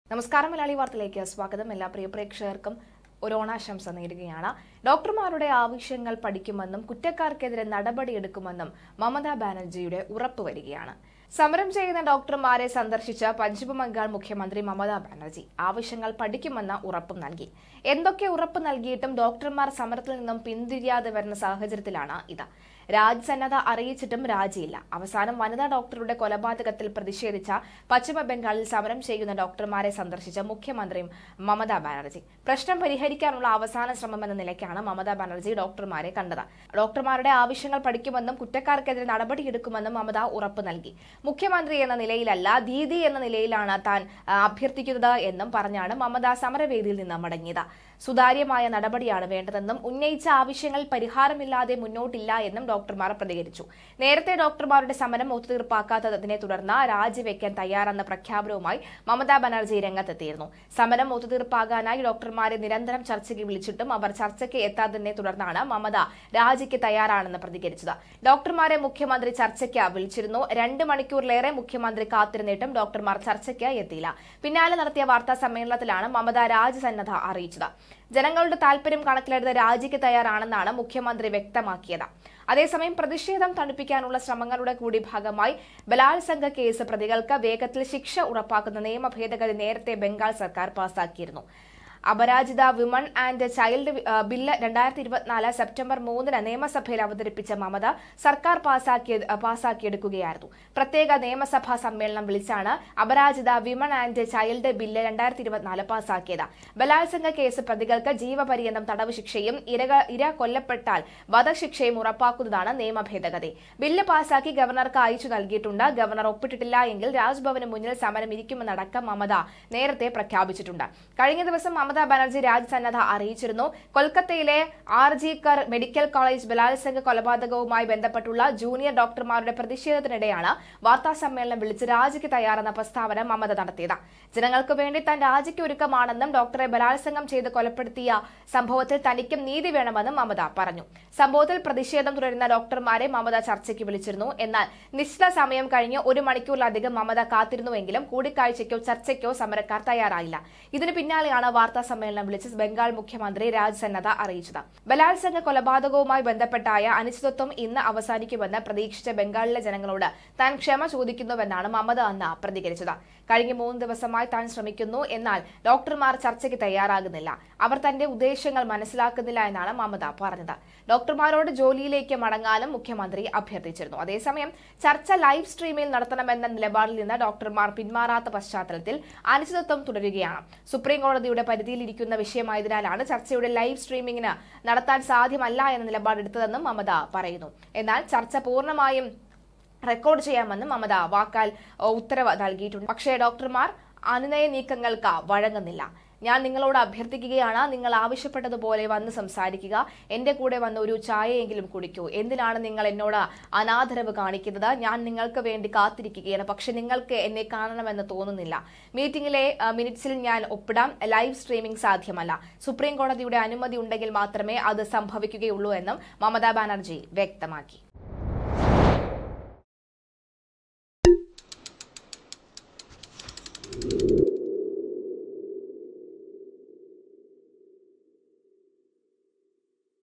നമസ്കാരം മലയാളി വാർത്തയിലേക്ക് സ്വാഗതം എല്ലാ പ്രിയ പ്രേക്ഷകർക്കും ഒരു ഓണാശംസ നേരുകയാണ് ഡോക്ടർമാരുടെ ആവശ്യങ്ങൾ പഠിക്കുമെന്നും കുറ്റക്കാർക്കെതിരെ നടപടിയെടുക്കുമെന്നും മമതാ ബാനർജിയുടെ ഉറപ്പ് വരികയാണ് സമരം ചെയ്യുന്ന ഡോക്ടർമാരെ സന്ദർശിച്ച പശ്ചിമ ബംഗാൾ മുഖ്യമന്ത്രി മമതാ ബാനർജി ആവശ്യങ്ങൾ പഠിക്കുമെന്ന ഉറപ്പും നൽകി എന്തൊക്കെ ഉറപ്പ് നൽകിയിട്ടും ഡോക്ടർമാർ സമരത്തിൽ നിന്നും പിന്തിരിയാതെ വരുന്ന സാഹചര്യത്തിലാണ് ഇത് രാജ്യസന്നദ്ധ അറിയിച്ചിട്ടും രാജിയില്ല അവസാനം വനിതാ ഡോക്ടറുടെ കൊലപാതകത്തിൽ പ്രതിഷേധിച്ച പശ്ചിമ ബംഗാളിൽ സമരം ചെയ്യുന്ന ഡോക്ടർമാരെ സന്ദർശിച്ച മുഖ്യമന്ത്രിയും മമതാ ബാനർജി പ്രശ്നം പരിഹരിക്കാനുള്ള അവസാന ശ്രമം എന്ന നിലയ്ക്കാണ് മമതാ ബാനർജി ഡോക്ടർമാരെ കണ്ടത് ഡോക്ടർമാരുടെ ആവശ്യങ്ങൾ പഠിക്കുമെന്നും കുറ്റക്കാർക്കെതിരെ നടപടിയെടുക്കുമെന്നും മമത ഉറപ്പ് നൽകി മുഖ്യമന്ത്രി എന്ന നിലയിലല്ല ദീദി എന്ന നിലയിലാണ് താൻ ആ, അഭ്യർത്ഥിക്കുന്നത് എന്നും പറഞ്ഞാണ് മമത സമരവേദിയിൽ നിന്ന് മടങ്ങിയത് സുതാര്യമായ നടപടിയാണ് വേണ്ടതെന്നും ഉന്നയിച്ച ആവശ്യങ്ങൾ പരിഹാരമില്ലാതെ മുന്നോട്ടില്ല എന്നും ഡോക്ടർമാർ പ്രതികരിച്ചു നേരത്തെ ഡോക്ടർമാരുടെ സമരം ഒത്തുതീർപ്പാക്കാത്തതിനെ തുടർന്ന് രാജിവെക്കാൻ തയ്യാറെന്ന പ്രഖ്യാപനവുമായി മമതാ ബാനർജി രംഗത്തെത്തിയിരുന്നു സമരം ഒത്തുതീർപ്പാകാനായി ഡോക്ടർമാരെ നിരന്തരം ചർച്ചയ്ക്ക് വിളിച്ചിട്ടും അവർ ചർച്ചയ്ക്ക് എത്താത്തതിനെ തുടർന്നാണ് മമത രാജിക്ക് തയ്യാറാണെന്ന് പ്രതികരിച്ചത് ഡോക്ടർമാരെ മുഖ്യമന്ത്രി ചർച്ചയ്ക്ക് വിളിച്ചിരുന്നു രണ്ട് മണിക്കൂറിലേറെ മുഖ്യമന്ത്രി കാത്തിരുന്നിട്ടും ഡോക്ടർമാർ ചർച്ചയ്ക്ക് എത്തിയില്ല പിന്നാലെ നടത്തിയ വാർത്താ സമ്മേളനത്തിലാണ് മമത രാജ്യസന്നദ്ധ അറിയിച്ചത് ജനങ്ങളുടെ താൽപര്യം കണക്കിലെടുത്ത് രാജിക്ക് തയ്യാറാണെന്നാണ് മുഖ്യമന്ത്രി വ്യക്തമാക്കിയത് അതേസമയം പ്രതിഷേധം തണുപ്പിക്കാനുള്ള ശ്രമങ്ങളുടെ കൂടി ഭാഗമായി ബലാത്സംഗ കേസ് പ്രതികൾക്ക് വേഗത്തിൽ ശിക്ഷ ഉറപ്പാക്കുന്ന നിയമ ഭേദഗതി നേരത്തെ ബംഗാൾ സർക്കാർ പാസാക്കിയിരുന്നു അപരാജിത വിമൺ ആൻഡ് ചൈൽഡ് വി- ആ, ബില്ല് രണ്ടായിരത്തി ഇരുപത്തിനാല് സെപ്റ്റംബർ മൂന്നിന് നിയമസഭയിൽ അവതരിപ്പിച്ച മമത സർക്കാർ പാസാക്കിയ ആ, പാസാക്കിയെടുക്കുകയായിരുന്നു പ്രത്യേക നിയമസഭാ സമ്മേളനം വിളിച്ചാണ് Aparajita women and child bill രണ്ടായിരത്തി ഇരുപത്തിനാല് പാസാക്കിയത് ബലാത്സംഗ കേസ് പ്രതികൾക്ക് ജീവപര്യന്തം തടവ് ശിക്ഷയും ഇരക ഇര കൊല്ലപ്പെട്ടാൽ വധശിക്ഷയും ഉറപ്പാക്കുന്നതാണ് നിയമ ഭേദഗതി ബില്ല് പാസാക്കി ഗവർണർക്ക് അയച്ചു നൽകിയിട്ടുണ്ട് ഗവർണർ ഒപ്പിട്ടിട്ടില്ല എങ്കിൽ രാജ്ഭവന് മുന്നിൽ സമരം ഇരിക്കുമെന്നടക്കം മമത നേരത്തെ പ്രഖ്യാപിച്ചിട്ടുണ്ട് കഴിഞ്ഞ ദിവസം മമതാ ബാനർജി രാജ്യസന്നദ്ധ അറിയിച്ചിരുന്നു കൊൽക്കത്തയിലെ R G Kar medical college ബലാത്സംഗ കൊലപാതകവുമായി ബന്ധപ്പെട്ടുള്ള ജൂനിയർ ഡോക്ടർമാരുടെ പ്രതിഷേധത്തിനിടെയാണ് വാർത്താ സമ്മേളനം വിളിച്ച് രാജിക്ക് തയ്യാറെന്ന പ്രസ്താവന മമത നടത്തിയത് ജനങ്ങൾക്ക് വേണ്ടി താൻ രാജിക്ക് ഒരുക്കമാണെന്നും ഡോക്ടറെ ബലാത്സംഗം ചെയ്ത് കൊലപ്പെടുത്തിയ സംഭവത്തിൽ തനിക്കും നീതി വേണമെന്നും മമത പറഞ്ഞു സംഭവത്തിൽ പ്രതിഷേധം തുടരുന്ന ഡോക്ടർമാരെ മമത ചർച്ചയ്ക്ക് വിളിച്ചിരുന്നു എന്നാൽ നിശ്ചിത സമയം കഴിഞ്ഞ് ഒരു മണിക്കൂറിലധികം മമത കാത്തിരുന്നുവെങ്കിലും കൂടിക്കാഴ്ചയ്ക്കോ ചർച്ചയ്ക്കോ സമരക്കാർ തയ്യാറായില്ല ഇതിന് പിന്നാലെയാണ് വാർത്താ സമ്മേളനം വിളിച്ച് ബംഗാൾ മുഖ്യമന്ത്രി രാജ്സന്നദ്ധ അറിയിച്ചത് ബലാത്സംഗ കൊലപാതകവുമായി ബന്ധപ്പെട്ടായ അനിശ്ചിതത്വം ഇന്ന് അവസാനിക്കുമെന്ന് പ്രതീക്ഷിച്ച ബംഗാളിലെ ജനങ്ങളോട് താൻ ക്ഷമ ചോദിക്കുന്നുവെന്നാണ് മമത അന്ന് പ്രതികരിച്ചത് കഴിഞ്ഞ മൂന്ന് ദിവസമായി താൻ ശ്രമിക്കുന്നു എന്നാൽ ഡോക്ടർമാർ ചർച്ചയ്ക്ക് തയ്യാറാകുന്നില്ല അവർ തന്റെ ഉദ്ദേശങ്ങൾ മനസ്സിലാക്കുന്നില്ല എന്നാണ് മമത പറഞ്ഞത് ഡോക്ടർമാരോട് ജോലിയിലേക്ക് മടങ്ങാനും മുഖ്യമന്ത്രി അഭ്യർത്ഥിച്ചിരുന്നു അതേസമയം ചർച്ച ലൈവ് സ്ട്രീമിൽ നടത്തണമെന്ന നിലപാടിൽ നിന്ന് ഡോക്ടർമാർ പിന്മാറാത്ത പശ്ചാത്തലത്തിൽ അനിശ്ചിതത്വം തുടരുകയാണ് സുപ്രീം കോടതിയുടെ പരിധിയിലിരിക്കുന്ന വിഷയമായതിനാലാണ് ചർച്ചയുടെ ലൈവ് സ്ട്രീമിംഗിന് നടത്താൻ സാധ്യമല്ല എന്ന നിലപാടെടുത്തതെന്നും മമത പറയുന്നു എന്നാൽ ചർച്ച പൂർണ്ണമായും റെക്കോർഡ് ചെയ്യാമെന്നും മമത വാക്കാൽ ഏഹ്, ഉത്തരവ് നൽകിയിട്ടുണ്ട് പക്ഷേ ഡോക്ടർമാർ അനുനയ നീക്കങ്ങൾക്ക് വഴങ്ങുന്നില്ല ഞാൻ നിങ്ങളോട് അഭ്യർത്ഥിക്കുകയാണ് നിങ്ങൾ ആവശ്യപ്പെട്ടതുപോലെ വന്ന് സംസാരിക്കുക എന്റെ കൂടെ വന്ന് ഒരു ചായയെങ്കിലും കുടിക്കൂ എന്തിനാണ് നിങ്ങൾ എന്നോട് അനാദരവ് കാണിക്കുന്നത് ഞാൻ നിങ്ങൾക്ക് വേണ്ടി കാത്തിരിക്കുകയാണ് പക്ഷെ നിങ്ങൾക്ക് എന്നെ കാണണമെന്ന് തോന്നുന്നില്ല മീറ്റിംഗിലെ ആ, മിനിറ്റ്സിൽ ഞാൻ ഒപ്പിടാം ലൈവ് സ്ട്രീമിംഗ് സാധ്യമല്ല സുപ്രീം കോടതിയുടെ അനുമതി ഉണ്ടെങ്കിൽ മാത്രമേ അത് സംഭവിക്കുകയുള്ളൂ എന്നും മമതാ ബാനർജി വ്യക്തമാക്കി